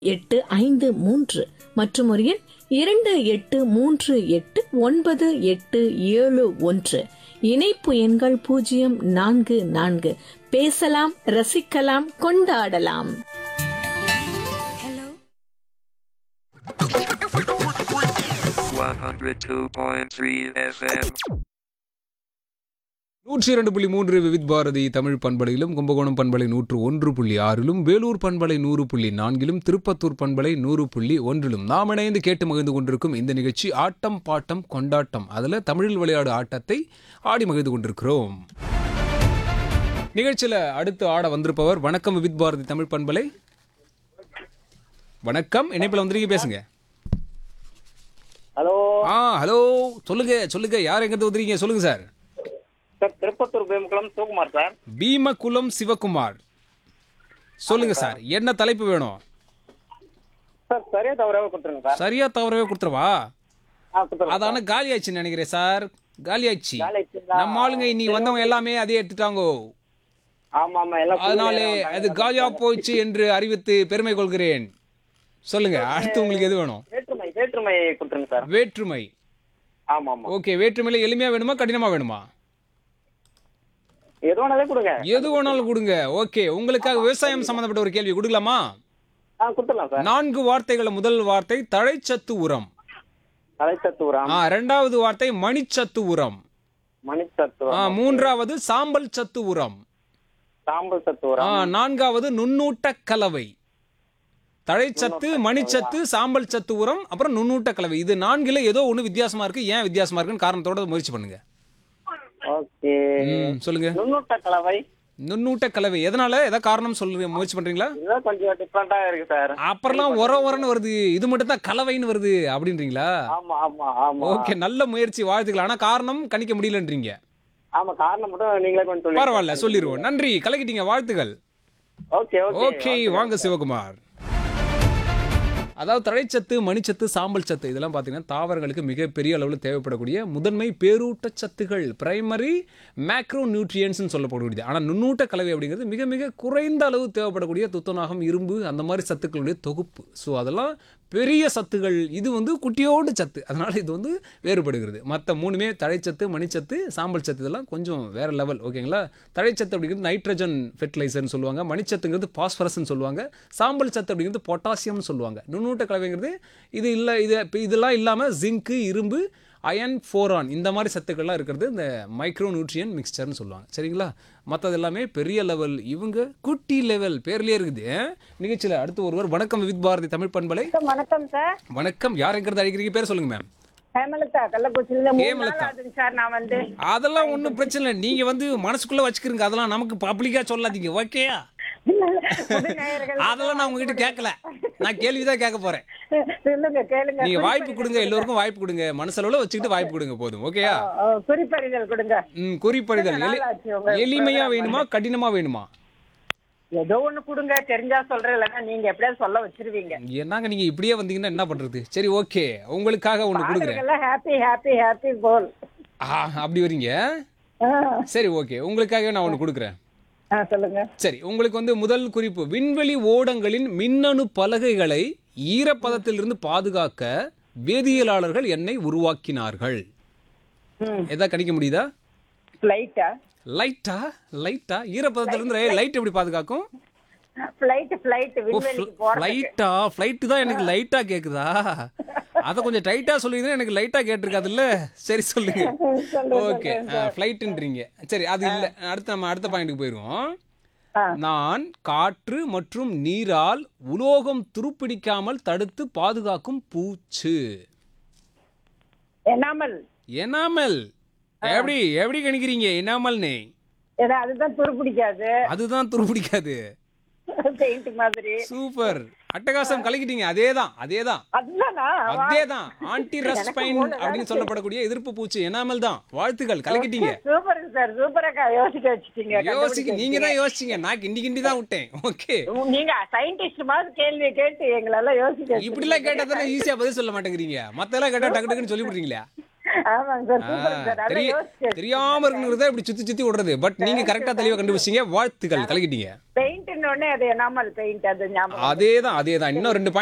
எட்டு ஐந்து மூன்று மற்றும் ஒரு எண் இரண்டு எட்டு மூன்று எட்டு ஒன்பது எட்டு ஏழு ஒன்று இணைப்பு எண்கள் பூஜ்ஜியம் நான்கு நான்கு பேசலாம் ரசிக்கலாம் கொண்டாடலாம் One hundred two point three FM. நூற்றி இரண்டு புள்ளி மூன்று விவித் பாரதி தமிழ் பண்பலையிலும் கும்பகோணம் பண்பலை நூற்று ஒன்று புள்ளி ஆறிலும் வேலூர் பண்பலை நூறு புள்ளி நான்கிலும் திருப்பத்தூர் பண்பலை நூறு புள்ளி ஒன்றிலும் நாம் இணைந்து கேட்டு மகிழ்ந்து கொண்டிருக்கும் இந்த நிகழ்ச்சி ஆட்டம் பாட்டம் கொண்டாட்டம் அதில் தமிழில் விளையாடு ஆட்டத்தை ஆடி மகிழ்ந்து கொண்டிருக்கிறோம் நிகழ்ச்சியில் அடுத்து ஆட வந்திருப்பவர் வணக்கம் விவித் பாரதி தமிழ் பண்பலை வணக்கம் இணைப்பில் வந்திருக்கீங்க பேசுங்க ஹலோ ஆ ஹலோ சொல்லுங்க சொல்லுங்க யார் எங்கிருந்து வந்துருக்கீங்க சொல்லுங்க sir sir Tiruppathur Peemukkulam Sivakumar sir Bheemakulam Sivakumar சொல்லுங்க சார் என்ன தலைப்பு வேணும் சார் சரியா தவறாவே கொடுத்துருங்க சார் சரியா தவறவே கொடுத்துருவா ஆ கொடுத்துருங்க அதான காலி ஆயிடுச்சுன்னு நினைக்கிறேன் சார் காலி ஆயிடுச்சு காலி ஆயிடுச்சுங்களா? நம்ம ஆளுங்க இன்னைக்கு வந்தவங்க எல்லாமே அதே எடுத்துட்டாங்கோ ஆமா ஆமா எல்லாம் அதனாலே அது காலியா போயிடுச்சு என்று அறிவித்து பெருமை கொள்கிறேன் சொல்லுங்க அடுத்து உங்களுக்கு எது வேணும் வேற்றுமை வேற்றுமை கொடுத்துருங்க சார் வேற்றுமை ஆமா ஆமா ஓகே வேற்றுமையில எளிமையா வேணுமா கடினமா வேணுமா எது வேணாலே கொடுங்க எது வேணாலும் கொடுங்க ஓகே உங்களுக்காக விவசாயம் சம்பந்தப்பட்ட ஒரு கேள்வி கொடுக்கலாமா ஆ கொடுத்துடலாம் சார் நான்கு வார்த்தைகள முதல் வார்த்தை தழைச்சத்து உரம் தலைச்சத்துவரம் ஆ ரெண்டாவது வார்த்தை மணிச்சத்து உரம் ஆ, மணிச்சத்துவரம் மூன்றாவது சாம்பல் சத்து உரம் சாம்பல் ஆ, சத்துவரம் நான்காவது நுண்ணூட்ட கலவை தழைச்சத்து மணிச்சத்து சாம்பல் சத்து உரம் அப்புறம் நுண்ணூட்ட கலவை இது நான்குல ஏதோ ஒண்ணு வித்தியாசமா இருக்கு ஏன் வித்தியாசமா இருக்குன்னு காரணத்தோட முயற்சி பண்ணுங்க ஓகே ம், சொல்லுங்க நுண்ணூட்ட கலவை நுண்ணூட்ட கலவை எதனால ஏதாவது காரணம் சொல்லுங்க முயற்சி பண்றீங்களா இதுதான் கொஞ்சம் டிஃப்ரெண்டா இருக்கு சார் அப்புறம்லாம் உர உரன்னு வருது இது மட்டும் தான் கலவைன்னு வருது அப்படின்றீங்களா ஆமா ஆமா ஆமா ஓகே நல்ல முயற்சி வாழ்த்துக்கள் ஆனா காரணம் கணிக்க முடியலன்றீங்க ஆமா காரணம் மட்டும் நீங்களே கொஞ்சம் சொல்லுங்க பரவாயில்ல சொல்லிடுவோம் நன்றி கலக்கிட்டீங்க வாழ்த்துக்கள் ஓகே ஓகே ஓகே வாங்க சிவகுமார் அதாவது தழைச்சத்து மணிச்சத்து சாம்பல் சத்து இதெல்லாம் பார்த்தீங்கன்னா தாவரங்களுக்கு மிகப்பெரிய அளவில் தேவைப்படக்கூடிய முதன்மை பேரூட்டச்சத்துகள் பிரைமரி மேக்ரோ நியூட்ரியன்ஸ்னு சொல்லப்படக்கூடியது ஆனால் நுண்ணூட்ட கலவை அப்படிங்கிறது மிக மிக குறைந்த அளவு தேவைப்படக்கூடிய துத்தநாகம் இரும்பு அந்த மாதிரி சத்துக்களுடைய தொகுப்பு ஸோ அதெல்லாம் பெரிய சத்துகள் இது வந்து குட்டியோண்டு சத்து அதனால் இது வந்து வேறுபடுகிறது மற்ற மூணுமே தழைச்சத்து மணிச்சத்து சாம்பல் சத்து இதெல்லாம் கொஞ்சம் வேற லெவல் ஓகேங்களா தழைச்சத்து அப்படிங்கிறது நைட்ரஜன் ஃபெர்டிலைசர்னு சொல்லுவாங்க மணிச்சத்துங்கிறது பாஸ்பரஸ்ன்னு சொல்லுவாங்க சாம்பல் சத்து அப்படிங்கிறது பொட்டாசியம்னு சொல்லுவாங்க நுண்ணூட்ட கலவைங்கிறது இது இல்லை இது இப்ப இதெல்லாம் இல்லாமல் ஜிங்க்கு இரும்பு அயன் ஃபோரான் இந்த மாதிரி சத்துக்கள்லாம் இருக்கிறது இந்த மைக்ரோ நியூட்ரியன் மிக்சர்னு சொல்லுவாங்க சரிங்களா மற்றது எல்லாமே பெரிய லெவல் இவங்க குட்டி லெவல் பேர்லயே இருக்குது நிகழ்ச்சியில் அடுத்து ஒருவர் வணக்கம் வித் பாரதி தமிழ் பண்பலை சார், வணக்கம் சார் வணக்கம் யாருங்கிறது அழைக்கிறீங்க பேர் சொல்லுங்க மேம் ஹேமலதா கள்ளக்குறிச்சியில மூணு நாள் ஹேமலதா. ஆகுதுங்க சார் நான் வந்து அதெல்லாம் ஒன்றும் பிரச்சனை இல்லை நீங்க வந்து மனசுக்குள்ள வச்சுக்கிறீங்க அதெல்லாம் நமக்கு பப்ளிக்கா சொல்லாதீங்க ஓகேயா புது நேயர்கள் அதெல்லாம் நான் உங்ககிட்ட கேட்கல நான் கேள்விதான் கேட்க போறேன் சொல்லுங்க கேளுங்க நீங்க வாய்ப்பு கொடுங்க எல்லோருக்கும் வாய்ப்பு கொடுங்க மனசளவுல வச்சுக்கிட்டு வாய்ப்பு கொடுங்க போதும் ஓகேயா ஆ, குறிப்பறிதல் கொடுங்க ம் குறிப்பறிதல் எளி- நாள் ஆச்சு உங்க எளிமையா வேணுமா கடினமா வேணுமா ஏதோ ஒண்ணு கொடுங்க தெரிஞ்சா சொல்றேன் இல்லைன்னா நீங்க எப்படியாவது சொல்ல வச்சிருவீங்க என்னங்க நீங்க இப்படியே வந்தீங்கன்னா என்ன பண்றது சரி ஓகே உங்களுக்காக ஒண்ணு கொடுக்குறேன் பாடல்கள்லாம் ஹாப்பி ஹாப்பி ஹாப்பி கோல் ஆ, அப்படி வரீங்க சரி ஓகே உங்களுக்காக நான் ஒண்ணு கொடுக்குறேன் சொல்லுங்க சரி உங்களுக்கு வந்து முதல் குறிப்பு விண்வெளி ஓடங்களின் மின்னணு பலகைகளை ஈரப்பதத்திலிருந்து பாதுகாக்க வேதியியலாளர்கள் என்னை உருவாக்கினார்கள் ம் எதா கணிக்க முடியுதா ஃப்ளைட்டா லைட்டா லைட்டா ஈரப்பதத்திலிருந்து லைட் எப்படி பாதுகாக்கும் ஃப்ளைட் ஃப்ளைட் விண்வெளிக்கு போறது ஃப்ளைட்டா ஃப்ளைட்டு தான் எனக்கு லைட்டா கேக்குதா அதை கொஞ்சம் டைட்டா சொல்லிங்கன்னா எனக்கு லைட்டா கேட்டிருக்காதுல்ல சரி சொல்லுங்க ஓகே ஃப்ளைட்டுன்றீங்க சரி அது இல்ல அடுத்து நம்ம அடுத்த பாயிண்ட்டுக்கு போயிடுவோம் ஆ. நான் காற்று மற்றும் நீரால் உலோகம் துருப்பிடிக்காமல் தடுத்து பாதுகாக்கும் பூச்சு எனாமல் எனாமல் எப்படி எப்படி கணிக்கிறீங்க எனாமல்னே ஏன்னா அதுதான் துருப்பிடிக்காது அதுதான் துருப்பிடிக்காது பெயிண்ட் மாதிரி சூப்பர் அட்டகாசம் கலக்கிட்டீங்க அதேதான் அதேதான் அதுதானா அதேதான் ஆன்டி ரஸ்பைன் அப்படின்னு சொல்லப்படக்கூடிய எதிர்ப்பு பூச்சி எனாமல் தான் வாழ்த்துக்கள் கலக்கிட்டீங்க சூப்பர் சார் சூப்பரா யோசிக்க வச்சுட்டீங்க யோசிக்க நீங்க தான் யோசிச்சீங்க நான் கிண்டி கிண்டி தான் விட்டேன் ஓகே உங்க- நீங்க சயின்டிஸ்ட் மாதிரி கேள்வியை கேட்டு எங்களெல்லாம் யோசிக்க இப்படி எல்லாம் கேட்டா தானே ஈஸியா பதில் சொல்ல மாட்டேங்கிறீங்க மத்த எல்லாம் கேட்டா டக்கு டக்குன்னு சொல்லி விடுறீங்களா ஆமாங்க சார் சூப்பர் சார் அதான் தெரிய யோசிச்சேன் தெரியாம இருக்குங்கிறத இப்படி சுத்தி சுத்தி விடுறது பட் நீங்க கரெக்டா தெளிவா கண்டுபிடிச்சீங்க வாழ்த்துக்கள் கலக்கிட்டீங்க பெயிண்ட் உடனே அது எனாமல் பெயிண்ட் அது ஞாபகம் அதே தான் அதே தான் இன்னும் ரெண்டு